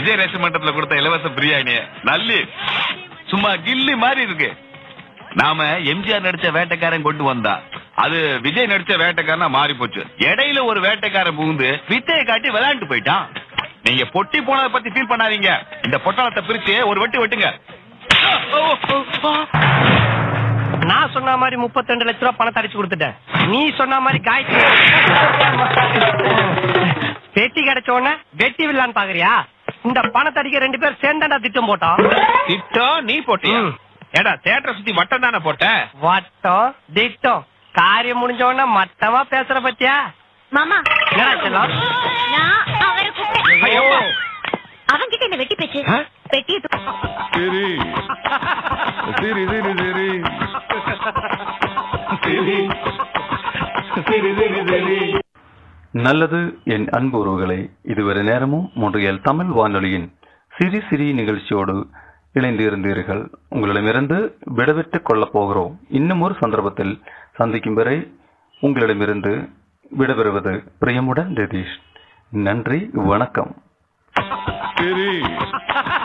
Vijay ration மன்றத்துல கொடுத்த இலவச பிரியாணி நல்லி சும்மா கில்லி மாதிரி இருக்கு நாம எம்ஜிஆர் நடிச்ச வேட்டைக்காரன் கொண்டு வந்தா அது விஜய் நடிச்ச வேட்டைக்காரனா மாறி போச்சு இடையில ஒரு வேட்டைக்காரன் புகுந்து வித்தையை காட்டி விளையாண்டு போயிட்டான் நீங்க பொட்டி போனதை பத்தி ஃபீல் பண்ணாதீங்க இந்த பொட்டாளத்தை பிரிச்சு ஒரு வெட்டு வெட்டுங்க நான் சொன்ன மாதிரி 32 லட்ச ரூபா பணத்தை அடிச்சு கொடுத்துட்டேன் நீ சொன்ன மாதிரி காய்ச்சி வெட்டி கிடைச்ச உடனே வெட்டி விடலான்னு பாக்குறியா இந்த பணத்தை அடிக்க ரெண்டு பேர் சேர்ந்தாண்டா திட்டம் போட்டோம் திட்டம் நீ போட்டியா ம். ஏடா தேட்டரை சுத்தி வட்டம் தானே போட்ட வட்டம் திட்டம் காரியம் முடிஞ்ச உடனே மட்டமா பேசுற பத்தியா மாமா என்னடா செல்லம்? நான் அவரை கூப்பிட்டேன் ஐயோ. அவன்கிட்ட என்ன வெட்டி பேச்சு ஆ? வெட்டிய தூ- சரி சரி சரி சரி சரி சரி சரி நல்லது என் அன்பு உறவுகளே இதுவரை நேரமும் மொன்றியல் தமிழ் வானொலியின் சிறி சிறி நிகழ்ச்சியோடு இணைந்து இருந்தீர்கள் உங்களிடமிருந்து விடைபெற்றுக் கொள்ளப் போகிறோம் இன்னும் ஒரு சந்தர்ப்பத்தில் சந்திக்கும் வரை உங்களிடமிருந்து விடைபெறுவது பிரியமுடன் ரதீஷ் நன்றி வணக்கம் சரி